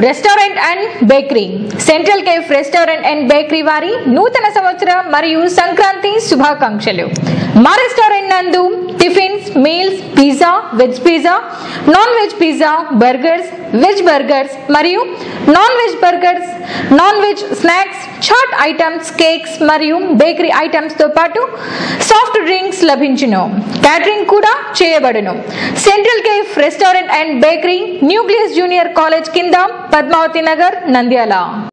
restaurant and bakery central cafe restaurant and bakery వారి నూతన సంవత్సర మరియు సంక్రాంతి శుభాకాంక్షలు మా రెస్టారెంట్ నందు tiffins meals pizza veg pizza non veg pizza burgers veg burgers మరియు non veg burgers non veg snacks chaat items cakes మరియు bakery items తో పాటు సాఫ్ట్ డ్రింక్స్ లభించును క్యాటరింగ్ కూడా చేయబడును central cafe restaurant and bakery Nucleus junior college కింద పద్మావతి నగర్ నంద్యాల